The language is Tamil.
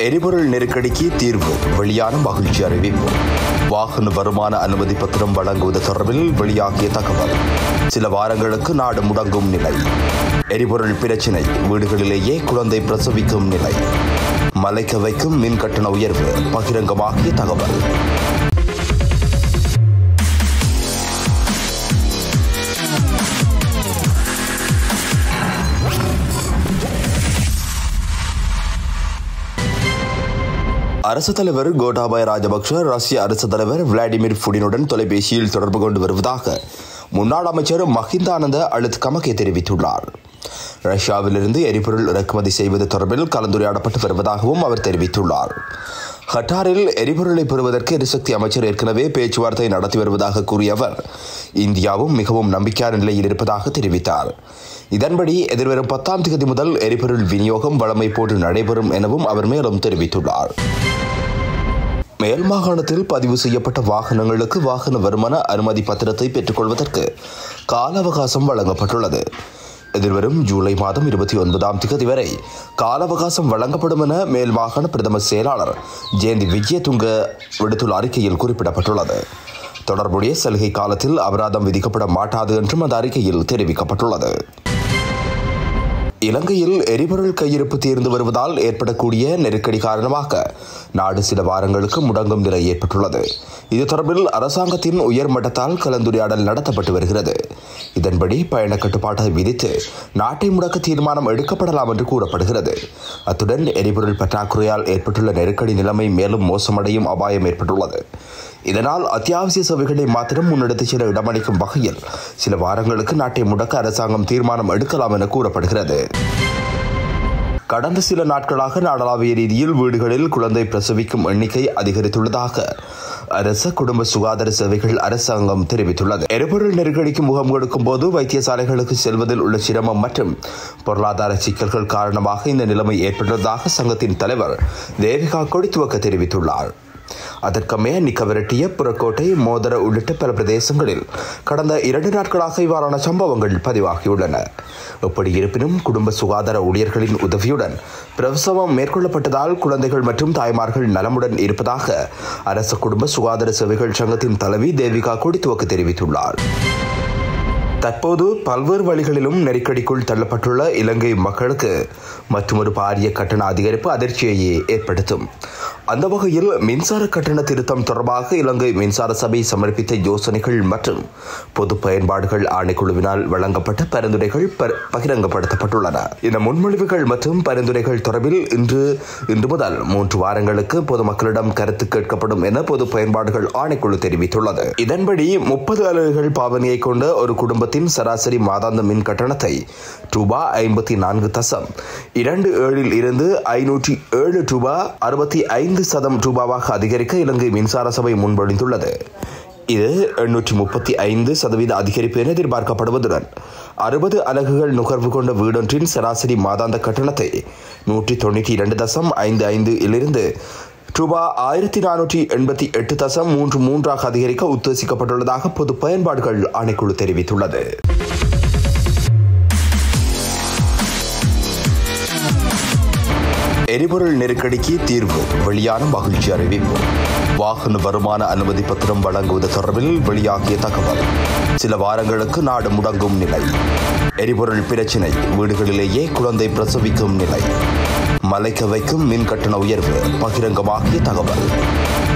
எரிபொருள் நெருக்கடிக்கு தீர்வு வெளியான மகிழ்ச்சி அறிவிப்பு வாகன வருமான அனுமதி பத்திரம் வழங்குவது தொடர்பில் வெளியாகிய தகவல் சில வாரங்களுக்கு நாடு முடங்கும் நிலை எரிபொருள் பிரச்சினை வீடுகளிலேயே குழந்தை பிரசவிக்கும் நிலை மலைக்க வைக்கும் மின் கட்டண உயர்வு பகிரங்கமாகிய தகவல் அரசு தலைவர் கோட்டாபாய ராஜபக்ஷ ரஷ்ய அரசு தலைவர் விளாடிமிர் புடினுடன் தொலைபேசியில் தொடர்பு கொண்டு வருவதாக முன்னாள் அமைச்சர் மஹிந்தானந்த அழுத் கமகே தெரிவித்துள்ளார் ரஷ்யாவிலிருந்து எரிபொருள் இறக்குமதி செய்வது தொடர்பில் கலந்துரையாடப்பட்டு வருவதாகவும் அவர் தெரிவித்துள்ளார் கட்டாரில் எரிபொருளை பெறுவதற்கு எரிசக்தி அமைச்சர் ஏற்கனவே பேச்சுவார்த்தை நடத்தி வருவதாக கூறிய அவர் இந்தியாவும் மிகவும் நம்பிக்கையான நிலையில் இருப்பதாக தெரிவித்தார் இதன்படி எதிர்வரும் பத்தாம் தேதி முதல் எரிபொருள் விநியோகம் வழமை போன்று நடைபெறும் எனவும் அவர் மேலும் தெரிவித்துள்ளார் மேல் மாகாணத்தில் பதிவு செய்யப்பட்ட வாகனங்களுக்கு வாகன வருமான அனுமதி பத்திரத்தை பெற்றுக்கொள்வதற்கு கால அவகாசம் வழங்கப்பட்டுள்ளது எதிர்வரும் ஜூலை மாதம் இருபத்தி ஒன்பதாம் தேதி வரை கால அவகாசம் வழங்கப்படும் என மேல் மாகாண பிரதம செயலாளர் ஜெயந்தி விஜயதுங்க விடுத்துள்ள அறிக்கையில் குறிப்பிடப்பட்டுள்ளது தொடர்புடைய சலுகை காலத்தில் அபராதம் விதிக்கப்பட மாட்டாது என்றும் அந்த அறிக்கையில் தெரிவிக்கப்பட்டுள்ளது இலங்கையில் எரிபொருள் கையிருப்பு தீர்ந்து வருவதால் ஏற்படக்கூடிய நெருக்கடி காரணமாக நாடு சில வாரங்களுக்கு முடங்கும் நிலை ஏற்பட்டுள்ளது இது தொடர்பில் அரசாங்கத்தின் உயர் மட்டத்தால் கலந்துரையாடல் நடத்தப்பட்டு வருகிறது இதன்படி பயண கட்டுப்பாட்டை விதித்து நாட்டை முடக்க தீர்மானம் எடுக்கப்படலாம் என்று கூறப்படுகிறது அத்துடன் எரிபொருள் பற்றாக்குறையால் ஏற்பட்டுள்ள நெருக்கடி நிலைமை மேலும் மோசமடையும் அபாயம் ஏற்பட்டுள்ளது இதனால் அத்தியாவசிய சேவைகளை மாத்திரம் முன்னெடுத்துச் செல்ல இடமளிக்கும் வகையில் சில வாரங்களுக்கு நாட்டை முடக்க அரசாங்கம் தீர்மானம் எடுக்கலாம் என கூறப்படுகிறது கடந்த சில நாட்களாக நாடளாவிய ரீதியில் வீடுகளில் குழந்தை பிரசவிக்கும் எண்ணிக்கை அதிகரித்துள்ளதாக அரச குடும்ப சுகாதார சேவைகள் அரசாங்கம் தெரிவித்துள்ளது எரிபொருள் நெருக்கடிக்கு முகம் கொடுக்கும் போது வைத்தியசாலைகளுக்கு செல்வதில் உள்ள சிரமம் மற்றும் பொருளாதார சிக்கல்கள் காரணமாக இந்த நிலைமை ஏற்பட்டுள்ளதாக சங்கத்தின் தலைவர் தேவிகா கொடித்துவக்க தெரிவித்துள்ளார் அதற்கமே நிக்கவிரட்டிய புறக்கோட்டை மோதர உள்ளிட்ட பல பிரதேசங்களில் கடந்த இரண்டு நாட்களாக இவ்வாறான சம்பவங்கள் பதிவாகியுள்ளன எப்படி இருப்பினும் குடும்ப சுகாதார ஊழியர்களின் உதவியுடன் பிரசவம் மேற்கொள்ளப்பட்டதால் குழந்தைகள் மற்றும் தாய்மார்கள் நலமுடன் இருப்பதாக அரசு குடும்ப சுகாதார சேவைகள் சங்கத்தின் தலைவி தேவிகா கொடித்துவக்கு தெரிவித்துள்ளார் தற்போது பல்வேறு வழிகளிலும் நெருக்கடிக்குள் தள்ளப்பட்டுள்ள இலங்கை மக்களுக்கு மற்றொரு பாரிய கட்டண அதிகரிப்பு அதிர்ச்சியையே ஏற்படுத்தும் அந்த வகையில் மின்சார கட்டண திருத்தம் தொடர்பாக இலங்கை மின்சார சபை சமர்ப்பித்த யோசனைகள் மற்றும் பொது பயன்பாடுகள் ஆணைக்குழுவினால் வழங்கப்பட்ட பரிந்துரைகள் பகிரங்கப்படுத்தப்பட்டுள்ளன இந்த முன்மொழிவுகள் மற்றும் பரிந்துரைகள் தொடர்பில் இன்று இன்று முதல் மூன்று வாரங்களுக்கு பொதுமக்களிடம் கருத்து கேட்கப்படும் என பொது பயன்பாடுகள் ஆணைக்குழு தெரிவித்துள்ளது இதன்படி முப்பது அலகுகள் பாவனையை கொண்ட ஒரு குடும்பத்தின் சராசரி மாதாந்த மின் கட்டணத்தை ரூபா ஐம்பத்தி நான்கு தசம் இரண்டு ஏழில் இருந்து ஐநூற்றி ஏழு ரூபா அறுபத்தி ஐந்து சதம் ரூபாவாக அதிகரிக்க இலங்கை மின்சார சபை முன்மொழிந்துள்ளது இது எண்ணூற்றி முப்பத்தி ஐந்து சதவீத அதிகரிப்பு என எதிர்பார்க்கப்படுவதுடன் அறுபது அலகுகள் நுகர்வு கொண்ட வீடொன்றின் சராசரி மாதாந்த கட்டணத்தை நூற்றி தொண்ணூற்றி இரண்டு தசம் ஐந்து ஐந்து இலிருந்து ரூபா ஆயிரத்தி நானூற்றி எண்பத்தி எட்டு தசம் மூன்று மூன்றாக அதிகரிக்க உத்தேசிக்கப்பட்டுள்ளதாக பொது பயன்பாடுகள் ஆணைக்குழு தெரிவித்துள்ளது எரிபொருள் நெருக்கடிக்கு தீர்வு வெளியான மகிழ்ச்சி அறிவிப்பு வாகன வருமான அனுமதி பத்திரம் வழங்குவது தொடர்பில் வெளியாகிய தகவல் சில வாரங்களுக்கு நாடு முடங்கும் நிலை எரிபொருள் பிரச்சினை வீடுகளிலேயே குழந்தை பிரசவிக்கும் நிலை மலைக்க வைக்கும் மின் கட்டண உயர்வு பகிரங்கமாகிய தகவல்